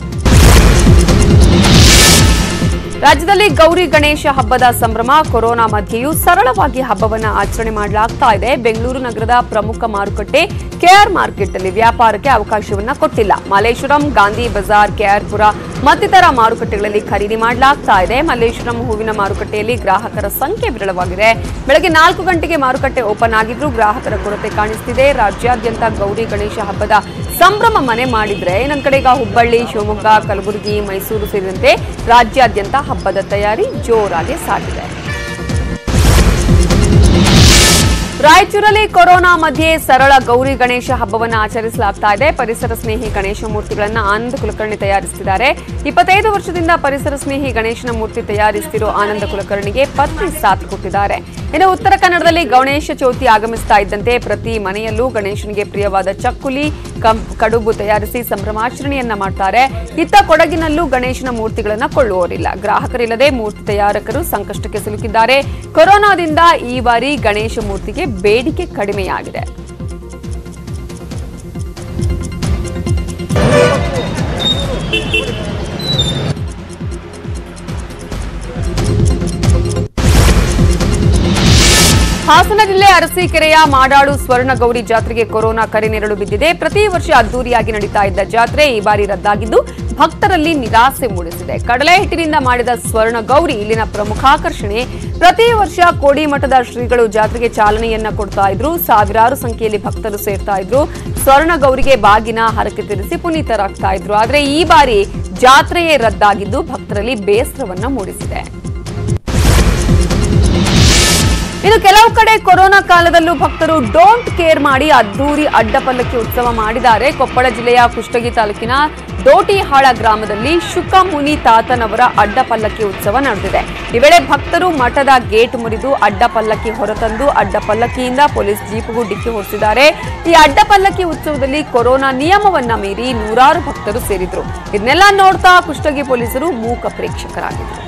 ರಾಜ್ಯದಲ್ಲಿ ಗೌರಿ ಗಣೇಶ ಹಬ್ಬದ ಸಂಭ್ರಮ ಕೊರೋನಾ ಮಧ್ಯೆಯೂ ಸರಳವಾಗಿ ಹಬ್ಬವನ್ನ ಆಚರಣೆ ಮಾಡಲಾಗ್ತಾ ಇದೆ ಬೆಂಗಳೂರು ನಗರದ ಪ್ರಮುಖ ಮಾರುಕಟ್ಟೆ ಕೆಆರ್ ಮಾರ್ಕೆಟ್ ಅಲ್ಲಿ ವ್ಯಾಪಾರಕ್ಕೆ ಅವಕಾಶವನ್ನ ಕೊಟ್ಟಿಲ್ಲ ಮಲ್ಲೇಶ್ವರಂ ಗಾಂಧಿ ಬಜಾರ್ ಕೆಆರ್ಪುರ ಮತ್ತಿತರ ಮಾರುಕಟ್ಟೆಗಳಲ್ಲಿ ಖರೀದಿ ಮಾಡಲಾಗ್ತಾ ಇದೆ ಮಲ್ಲೇಶ್ವರಂ ಹೂವಿನ ಮಾರುಕಟ್ಟೆಯಲ್ಲಿ ಗ್ರಾಹಕರ ಸಂಖ್ಯೆ ವಿರಳವಾಗಿದೆ ಬೆಳಗ್ಗೆ ನಾಲ್ಕು ಗಂಟೆಗೆ ಮಾರುಕಟ್ಟೆ ಓಪನ್ ಆಗಿದ್ರೂ ಗ್ರಾಹಕರ ಕೊರತೆ ಕಾಣಿಸ್ತಿದೆ ರಾಜ್ಯಾದ್ಯಂತ ಗೌರಿ ಗಣೇಶ ಹಬ್ಬದ ಸಂಭ್ರಮ ಮನೆ ಮಾಡಿದ್ರೆ ಇನ್ನೊಂದ್ ಕಡೆ ಈಗ ಹುಬ್ಬಳ್ಳಿ ಶಿವಮೊಗ್ಗ ಕಲಬುರಗಿ ಮೈಸೂರು ಸೇರಿದಂತೆ ರಾಜ್ಯಾದ್ಯಂತ ಹಬ್ಬದ ತಯಾರಿ ಜೋರಾಗಿ ಸಾಗಿದೆ ರಾಯಚೂರಲ್ಲಿ ಕೊರೋನಾ ಮಧ್ಯೆ ಸರಳ ಗೌರಿ ಗಣೇಶ ಹಬ್ಬವನ್ನು ಆಚರಿಸಲಾಗ್ತಾ ಇದೆ ಪರಿಸರ ಸ್ನೇಹಿ ಗಣೇಶ ಮೂರ್ತಿಗಳನ್ನ ಆನಂದ ಕುಲಕರ್ಣಿ ತಯಾರಿಸುತ್ತಿದ್ದಾರೆ ಇಪ್ಪತ್ತೈದು ವರ್ಷದಿಂದ ಪರಿಸರ ಸ್ನೇಹಿ ಗಣೇಶನ ಮೂರ್ತಿ ತಯಾರಿಸುತ್ತಿರೋ ಆನಂದ ಕುಲಕರ್ಣಿಗೆ ಪತ್ನಿ ಸಾಥ್ ಕೊಟ್ಟಿದ್ದಾರೆ ಇನ್ನು ಉತ್ತರ ಕನ್ನಡದಲ್ಲಿ ಗಣೇಶ ಚೌತಿ ಆಗಮಿಸ್ತಾ ಇದ್ದಂತೆ ಪ್ರತಿ ಮನೆಯಲ್ಲೂ ಗಣೇಶನಿಗೆ ಪ್ರಿಯವಾದ ಚಕ್ಕುಲಿ ಕಂ- ಕಡುಬು ತಯಾರಿಸಿ ಸಂಭ್ರಮಾಚರಣೆಯನ್ನ ಮಾಡ್ತಾರೆ ಇತ್ತ ಕೊಡಗಿನಲ್ಲೂ ಗಣೇಶನ ಮೂರ್ತಿಗಳನ್ನ ಕೊಳ್ಳುವವರಿಲ್ಲ ಗ್ರಾಹಕರಿಲ್ಲದೆ ಮೂರ್ತಿ ತಯಾರಕರು ಸಂಕಷ್ಟಕ್ಕೆ ಸಿಲುಕಿದ್ದಾರೆ ಕೊರೋನಾದಿಂದ ಈ ಬಾರಿ ಗಣೇಶ ಮೂರ್ತಿಗೆ ಬೇಡಿಕೆ ಕಡಿಮೆಯಾಗಿದೆ ಹಾಸನ ಜಿಲ್ಲೆ ಅರಸೀಕೆರೆಯ ಮಾಡಾಳು ಸ್ವರ್ಣಗೌರಿ ಜಾತ್ರೆಗೆ ಕೊರೋನಾ ಕರೆ ನೆರಳು ಬಿದ್ದಿದೆ ಪ್ರತಿ ವರ್ಷ ಅದ್ದೂರಿಯಾಗಿ ನಡೀತಾ ಇದ್ದ ಜಾತ್ರೆ ಈ ಬಾರಿ ರದ್ದಾಗಿದ್ದು ಭಕ್ತರಲ್ಲಿ ನಿರಾಸೆ ಮೂಡಿಸಿದೆ ಕಡಲೆ ಹಿಟ್ಟಿನಿಂದ ಮಾಡಿದ ಸ್ವರ್ಣ ಗೌರಿ ಇಲ್ಲಿನ ಪ್ರಮುಖ ಆಕರ್ಷಣೆ ಪ್ರತಿ ವರ್ಷ ಕೋಡಿಮಠದ ಶ್ರೀಗಳು ಜಾತ್ರೆಗೆ ಚಾಲನೆಯನ್ನ ಕೊಡ್ತಾ ಇದ್ರು ಸಾವಿರಾರು ಸಂಖ್ಯೆಯಲ್ಲಿ ಭಕ್ತರು ಸೇರ್ತಾ ಇದ್ರು ಸ್ವರ್ಣ ಗೌರಿಗೆ ಬಾಗಿನ ಹರಕೆ ತೀರಿಸಿ ಪುನೀತರಾಗ್ತಾ ಇದ್ರು ಆದ್ರೆ ಈ ಬಾರಿ ಜಾತ್ರೆಯೇ ರದ್ದಾಗಿದ್ದು ಭಕ್ತರಲ್ಲಿ ಬೇಸರವನ್ನ ಮೂಡಿಸಿದೆ ಇನ್ನು ಕೆಲವು ಕಡೆ ಕೊರೋನಾ ಕಾಲದಲ್ಲೂ ಭಕ್ತರು ಡೋಂಟ್ ಕೇರ್ ಮಾಡಿ ಅದ್ದೂರಿ ಅಡ್ಡಪಲ್ಲಕ್ಕಿ ಉತ್ಸವ ಮಾಡಿದ್ದಾರೆ ಕೊಪ್ಪಳ ಜಿಲ್ಲೆಯ ಕುಷ್ಟಗಿ ತಾಲೂಕಿನ ದೋಟಿಹಾಳ ಗ್ರಾಮದಲ್ಲಿ ಶುಕ ಮುನಿ ತಾತನವರ ಅಡ್ಡಪಲ್ಲಕ್ಕಿ ಉತ್ಸವ ನಡೆದಿದೆ ಈ ವೇಳೆ ಭಕ್ತರು ಮಠದ ಗೇಟ್ ಮುರಿದು ಅಡ್ಡಪಲ್ಲಕ್ಕಿ ಹೊರತಂದು ಅಡ್ಡಪಲ್ಲಕ್ಕಿಯಿಂದ ಪೊಲೀಸ್ ಜೀಪ್ಗೂ ಡಿಕ್ಕಿ ಹೊರಿಸಿದ್ದಾರೆ ಈ ಅಡ್ಡಪಲ್ಲಕ್ಕಿ ಉತ್ಸವದಲ್ಲಿ ಕೊರೋನಾ ನಿಯಮವನ್ನ ಮೀರಿ ನೂರಾರು ಭಕ್ತರು ಸೇರಿದ್ರು ಇದನ್ನೆಲ್ಲ ನೋಡ್ತಾ ಕುಷ್ಟಗಿ ಪೊಲೀಸರು ಮೂಕ ಪ್ರೇಕ್ಷಕರಾಗಿದ್ರು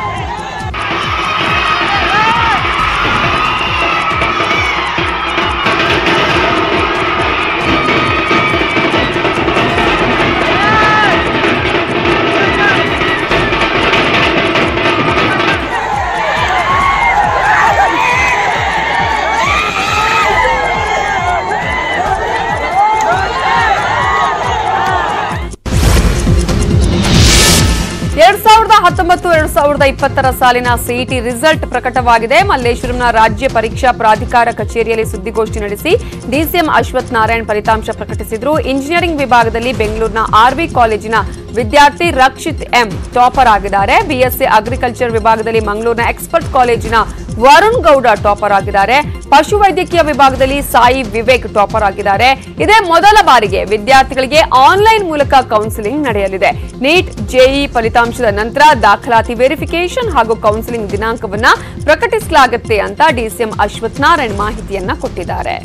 ಎರಡ್ ಸಾವಿರದ ಹತ್ತೊಂಬತ್ತು ಎರಡ್ ಸಾವಿರದ ಇಪ್ಪತ್ತರ ಸಾಲಿನ ಸಿಇಟಿ ರಿಸಲ್ಟ್ ಪ್ರಕಟವಾಗಿದೆ ಮಲ್ಲೇಶ್ವರಂನ ರಾಜ್ಯ ಪರೀಕ್ಷಾ ಪ್ರಾಧಿಕಾರ ಕಚೇರಿಯಲ್ಲಿ ಸುದ್ದಿಗೋಷ್ಠಿ ನಡೆಸಿ ಡಿಸಿಎಂ ಅಶ್ವಥ್ ನಾರಾಯಣ್ ಫಲಿತಾಂಶ ಪ್ರಕಟಿಸಿದ್ರು ಇಂಜಿನಿಯರಿಂಗ್ ವಿಭಾಗದಲ್ಲಿ ಬೆಂಗಳೂರಿನ ಆರ್ವಿ ಕಾಲೇಜಿನ ವಿದ್ಯಾರ್ಥಿ ರಕ್ಷಿತ್ ಎಂ ಟಾಪರ್ ಆಗಿದ್ದಾರೆ ಬಿಎಸ್ಸಿ ಅಗ್ರಿಕಲ್ಚರ್ ವಿಭಾಗದಲ್ಲಿ ಮಂಗಳೂರಿನ ಎಕ್ಸ್ಪರ್ಟ್ ಕಾಲೇಜಿನ ವರುಣ್ ಗೌಡ ಟಾಪರ್ ಆಗಿದ್ದಾರೆ ಪಶುವೈದ್ಯಕೀಯ ವಿಭಾಗದಲ್ಲಿ ಸಾಯಿ ವಿವೇಕ್ ಟಾಪರ್ ಆಗಿದ್ದಾರೆ ಇದೇ ಮೊದಲ ಬಾರಿಗೆ ವಿದ್ಯಾರ್ಥಿಗಳಿಗೆ ಆನ್ಲೈನ್ ಮೂಲಕ ಕೌನ್ಸಿಲಿಂಗ್ ನಡೆಯಲಿದೆ ನೀಟ್ ಜೆಇ ಫಲಿತಾಂಶದ ನಂತರ ದಾಖಲಾತಿ ವೆರಿಫಿಕೇಶನ್ ಹಾಗೂ ಕೌನ್ಸಿಲಿಂಗ್ ದಿನಾಂಕವನ್ನ ಪ್ರಕಟಿಸಲಾಗುತ್ತೆ ಅಂತ ಡಿಸಿಎಂ ಅಶ್ವಥ್ ನಾರಾಯಣ್ ಮಾಹಿತಿಯನ್ನ ಕೊಟ್ಟಿದ್ದಾರೆ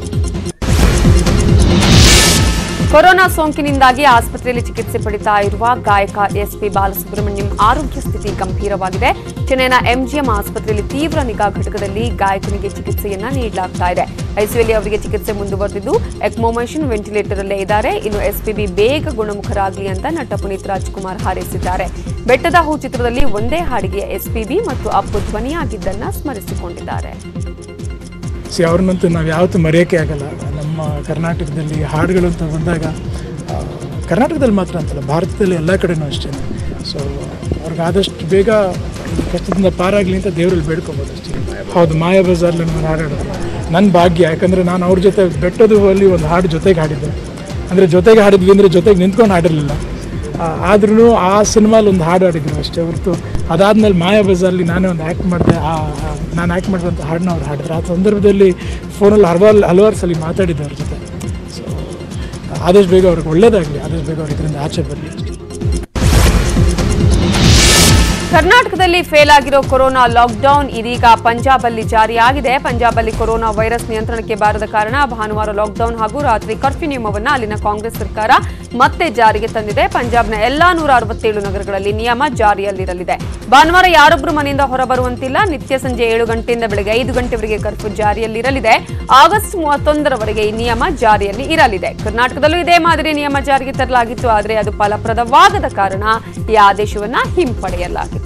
ಕೊರೋನಾ ಸೋಂಕಿನಿಂದಾಗಿ ಆಸ್ಪತ್ರೆಯಲ್ಲಿ ಚಿಕಿತ್ಸೆ ಪಡಿತಾ ಇರುವ ಗಾಯಕ ಎಸ್ಪಿ ಬಾಲಸುಬ್ರಹ್ಮಣ್ಯಂ ಆರೋಗ್ಯ ಸ್ಥಿತಿ ಗಂಭೀರವಾಗಿದೆ ಚೆನ್ನೈನ ಎಂಜಿಎಂ ಆಸ್ಪತ್ರೆಯಲ್ಲಿ ತೀವ್ರ ನಿಗಾ ಘಟಕದಲ್ಲಿ ಗಾಯಕನಿಗೆ ಚಿಕಿತ್ಸೆಯನ್ನ ನೀಡಲಾಗ್ತಾ ಇದೆ ಐಸಿಯುಯಲ್ಲಿ ಅವರಿಗೆ ಚಿಕಿತ್ಸೆ ಮುಂದುವರೆದಿದ್ದು ಎಕ್ಮೋಮೈಷನ್ ವೆಂಟಿಲೇಟರ್ ಅಲ್ಲೇ ಇದ್ದಾರೆ ಇನ್ನು ಎಸ್ಪಿಬಿ ಬೇಗ ಗುಣಮುಖರಾಗಲಿ ಅಂತ ನಟ ಪುನೀತ್ ರಾಜ್ಕುಮಾರ್ ಹಾರೈಸಿದ್ದಾರೆ ಬೆಟ್ಟದ ಹೂ ಚಿತ್ರದಲ್ಲಿ ಒಂದೇ ಹಾಡಿಗೆ ಎಸ್ಪಿಬಿ ಮತ್ತು ಅಪ್ಪು ಧ್ವನಿಯಾಗಿದ್ದನ್ನ ಸ್ಮರಿಸಿಕೊಂಡಿದ್ದಾರೆ ಸಿ ಅವ್ರನ್ನಂತೂ ನಾವು ಯಾವತ್ತೂ ಮರೆಯೋಕ್ಕೆ ಆಗಲ್ಲ ನಮ್ಮ ಕರ್ನಾಟಕದಲ್ಲಿ ಹಾಡುಗಳು ಅಂತ ಬಂದಾಗ ಆ, ಕರ್ನಾಟಕದಲ್ಲಿ ಮಾತ್ರ ಅಂತಲ್ಲ ಭಾರತದಲ್ಲಿ ಎಲ್ಲ ಕಡೆನೂ ಅಷ್ಟೇ ಸೊ ಅವ್ರಿಗೆ ಆದಷ್ಟು ಬೇಗ ಈ ಕಷ್ಟದಿಂದ ಪಾರಾಗಲಿ ಅಂತ ದೇವರಲ್ಲಿ ಬೇಡ್ಕೊಬೋದು ಅಷ್ಟೇ ಹೌದು ಮಾಯಾ ಬಜಾರ್ಲಿ ನಾನು ಹಾಡೋದು ನನ್ನ ಭಾಗ್ಯ ಯಾಕಂದರೆ ನಾನು ಅವ್ರ ಜೊತೆ ಬೆಟ್ಟದ ಹೂವಲ್ಲಿ ಒಂದು ಹಾಡು ಜೊತೆಗೆ ಹಾಡಿದ್ದೆ ಅಂದರೆ ಜೊತೆಗೆ ಹಾಡಿದ್ವಿ ಅಂದರೆ ಜೊತೆಗೆ ನಿಂತ್ಕೊಂಡು ಹಾಡಿರಲಿಲ್ಲ ಆದ್ರೂ ಆ ಸಿನಿಮಾಲಿ ಒಂದು ಹಾಡು ಹಾಡಿದ್ರು ಅಷ್ಟೇ ಹೊರತು ಅದಾದ್ಮೇಲೆ ಮಾಯಾ ಬಜಾರ್ಲಿ ನಾನೇ ಒಂದು ಆ್ಯಕ್ಟ್ ಮಾಡಿದೆ ಆ ಆ- ನಾನು ಆ್ಯಕ್ಟ್ ಮಾಡಿದಂಥ ಹಾಡನ್ನ ಅವ್ರು ಹಾಡಿದ್ರು ಆ ಸಂದರ್ಭದಲ್ಲಿ ಫೋನಲ್ಲಿ ಹಲವಾರು ಹಲವಾರು ಸಲ ಮಾತಾಡಿದ್ದೆ ಅವ್ರ ಜೊತೆ ಸೊ ಆದಷ್ಟು ಬೇಗ ಅವ್ರಿಗೆ ಒಳ್ಳೇದಾಗಲಿ ಆದಷ್ಟು ಬೇಗ ಅವ್ರು ಇದರಿಂದ ಆಚೆ ಬರಲಿ ಅಷ್ಟೇ ಕರ್ನಾಟಕದಲ್ಲಿ ಫೇಲ್ ಆಗಿರೋ ಕೊರೋನಾ ಲಾಕ್ಡೌನ್ ಇದೀಗ ಪಂಜಾಬ್ ಅಲ್ಲಿ ಜಾರಿಯಾಗಿದೆ ಪಂಜಾಬ್ ಅಲ್ಲಿ ಕೊರೋನಾ ವೈರಸ್ ನಿಯಂತ್ರಣಕ್ಕೆ ಬಾರದ ಕಾರಣ ಭಾನುವಾರ ಲಾಕ್ಡೌನ್ ಹಾಗೂ ರಾತ್ರಿ ಕರ್ಫ್ಯೂ ನಿಯಮವನ್ನು ಅಲ್ಲಿನ ಕಾಂಗ್ರೆಸ್ ಸರ್ಕಾರ ಮತ್ತೆ ಜಾರಿಗೆ ತಂದಿದೆ ಪಂಜಾಬ್ನ ಎಲ್ಲಾ ನೂರ ಅರವತ್ತೇಳು ನಗರಗಳಲ್ಲಿ ನಿಯಮ ಜಾರಿಯಲ್ಲಿರಲಿದೆ ಭಾನುವಾರ ಯಾರೊಬ್ಬರು ಮನೆಯಿಂದ ಹೊರಬರುವಂತಿಲ್ಲ ನಿತ್ಯ ಸಂಜೆ ಏಳು ಗಂಟೆಯಿಂದ ಬೆಳಗ್ಗೆ ಐದು ಗಂಟೆವರೆಗೆ ಕರ್ಫ್ಯೂ ಜಾರಿಯಲ್ಲಿರಲಿದೆ ಆಗಸ್ಟ್ ಮೂವತ್ತೊಂದರವರೆಗೆ ಈ ನಿಯಮ ಜಾರಿಯಲ್ಲಿ ಇರಲಿದೆ ಕರ್ನಾಟಕದಲ್ಲೂ ಇದೇ ಮಾದರಿ ನಿಯಮ ಜಾರಿಗೆ ತರಲಾಗಿತ್ತು ಆದರೆ ಅದು ಫಲಪ್ರದವಾಗದ ಕಾರಣ ಈ ಆದೇಶವನ್ನ ಹಿಂಪಡೆಯಲಾಗಿತ್ತು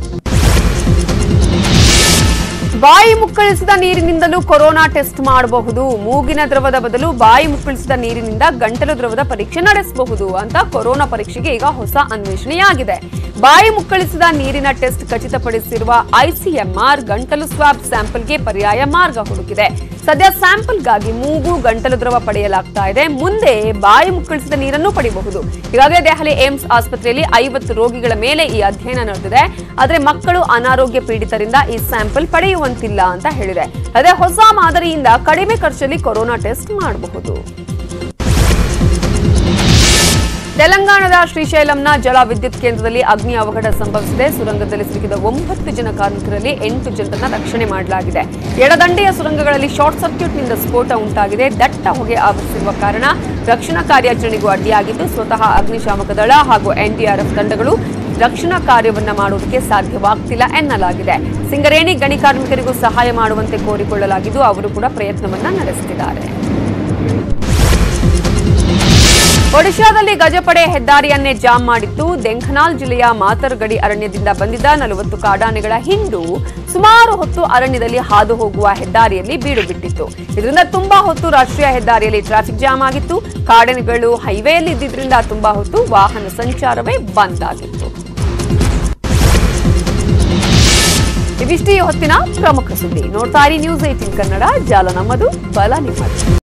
ಬಾಯಿ ಮುಕ್ಕಳಿಸಿದ ನೀರಿನಿಂದಲೂ ಕೊರೋನಾ ಟೆಸ್ಟ್ ಮಾಡಬಹುದು ಮೂಗಿನ ದ್ರವದ ಬದಲು ಬಾಯಿ ಮುಕ್ಕಳಿಸಿದ ನೀರಿನಿಂದ ಗಂಟಲು ದ್ರವದ ಪರೀಕ್ಷೆ ನಡೆಸಬಹುದು ಅಂತ ಕೊರೋನಾ ಪರೀಕ್ಷೆಗೆ ಈಗ ಹೊಸ ಅನ್ವೇಷಣೆಯಾಗಿದೆ ಬಾಯಿ ಮುಕ್ಕಳಿಸಿದ ನೀರಿನ ಟೆಸ್ಟ್ ಖಚಿತಪಡಿಸಿರುವ ಐಸಿಎಂಆರ್ ಗಂಟಲು ಸ್ವಾಬ್ ಸ್ಯಾಂಪಲ್ಗೆ ಪರ್ಯಾಯ ಮಾರ್ಗ ಹುಡುಕಿದೆ ಸದ್ಯ ಸ್ಯಾಂಪಲ್ಗಾಗಿ ಮೂಗು ಗಂಟಲು ದ್ರವ ಪಡೆಯಲಾಗ್ತಾ ಇದೆ ಮುಂದೆ ಬಾಯಿ ಮುಕ್ಕಳಿಸಿದ ನೀರನ್ನು ಪಡೆಯಬಹುದು ಈಗಾಗಲೇ ದೆಹಲಿ ಏಮ್ಸ್ ಆಸ್ಪತ್ರೆಯಲ್ಲಿ ಐವತ್ತು ರೋಗಿಗಳ ಮೇಲೆ ಈ ಅಧ್ಯಯನ ನಡೆದಿದೆ ಆದರೆ ಮಕ್ಕಳು ಅನಾರೋಗ್ಯ ಪೀಡಿತರಿಂದ ಈ ಸ್ಯಾಂಪಲ್ ಪಡೆಯುವಂತಿಲ್ಲ ಅಂತ ಹೇಳಿದೆ ಅದೇ ಹೊಸ ಮಾದರಿಯಿಂದ ಕಡಿಮೆ ಖರ್ಚಲ್ಲಿ ಕೊರೋನಾ ಟೆಸ್ಟ್ ಮಾಡಬಹುದು ತೆಲಂಗಾಣದ ಶ್ರೀಶೈಲಂನ ಜಲ ವಿದ್ಯುತ್ ಕೇಂದ್ರದಲ್ಲಿ ಅಗ್ನಿ ಅವಘಡ ಸಂಭವಿಸಿದೆ ಸುರಂಗದಲ್ಲಿ ಸಿಲುಕಿದ ಒಂಬತ್ತು ಜನ ಕಾರ್ಮಿಕರಲ್ಲಿ ಎಂಟು ಜನರನ್ನ ರಕ್ಷಣೆ ಮಾಡಲಾಗಿದೆ ಎಡದಂಡೆಯ ಸುರಂಗಗಳಲ್ಲಿ ಶಾರ್ಟ್ ಸರ್ಕ್ಯೂಟ್ನಿಂದ ಸ್ಫೋಟ ಉಂಟಾಗಿದೆ ದಟ್ಟ ಹೊಗೆ ಆವರಿಸಿರುವ ಕಾರಣ ರಕ್ಷಣಾ ಕಾರ್ಯಾಚರಣೆಗೂ ಅಡ್ಡಿಯಾಗಿದ್ದು ಸ್ವತಃ ಅಗ್ನಿಶಾಮಕ ದಳ ಹಾಗೂ ಎನ್ಡಿಆರ್ಎಫ್ ತಂಡಗಳು ರಕ್ಷಣಾ ಕಾರ್ಯವನ್ನ ಮಾಡುವುದಕ್ಕೆ ಸಾಧ್ಯವಾಗ್ತಿಲ್ಲ ಎನ್ನಲಾಗಿದೆ ಸಿಂಗರೇಣಿ ಗಣಿ ಕಾರ್ಮಿಕರಿಗೂ ಸಹಾಯ ಮಾಡುವಂತೆ ಕೋರಿಕೊಳ್ಳಲಾಗಿದ್ದು ಅವರು ಕೂಡ ಪ್ರಯತ್ನವನ್ನ ನಡೆಸುತ್ತಿದ್ದಾರೆ ಒಡಿಶಾದಲ್ಲಿ ಗಜಪಡೆ ಹೆದ್ದಾರಿಯನ್ನೇ ಜಾಮ್ ಮಾಡಿತ್ತು ದೆಂಖನಾಲ್ ಜಿಲ್ಲೆಯ ಮಾತರ್ ಗಡಿ ಅರಣ್ಯದಿಂದ ಬಂದಿದ್ದ ನಲವತ್ತು ಕಾಡಾನೆಗಳ ಹಿಂಡು ಸುಮಾರು ಹೊತ್ತು ಅರಣ್ಯದಲ್ಲಿ ಹಾದು ಹೋಗುವ ಹೆದ್ದಾರಿಯಲ್ಲಿ ಬೀಡು ಬಿಟ್ಟಿತ್ತು ಇದರಿಂದ ತುಂಬಾ ಹೊತ್ತು ರಾಷ್ಟ್ರೀಯ ಹೆದ್ದಾರಿಯಲ್ಲಿ ಟ್ರಾಫಿಕ್ ಜಾಮ್ ಆಗಿತ್ತು ಕಾಡಾನೆಗಳು ಹೈವೇಯಲ್ಲಿ ಇದ್ದಿದ್ರಿಂದ ತುಂಬಾ ಹೊತ್ತು ವಾಹನ ಸಂಚಾರವೇ ಬಂದ್ ಆಗಿತ್ತು ಇವಿಷ್ಟೇ ಈ ಹೊತ್ತಿನ ಪ್ರಮುಖ ಸುದ್ದಿ ನೋಡ್ತಾ ಇರಿ ನ್ಯೂಸ್ ಏಟಿನ್ ಕನ್ನಡ ಜಾಲ ನಮ್ಮದು ಬಲ ನಿಮ್ಮದು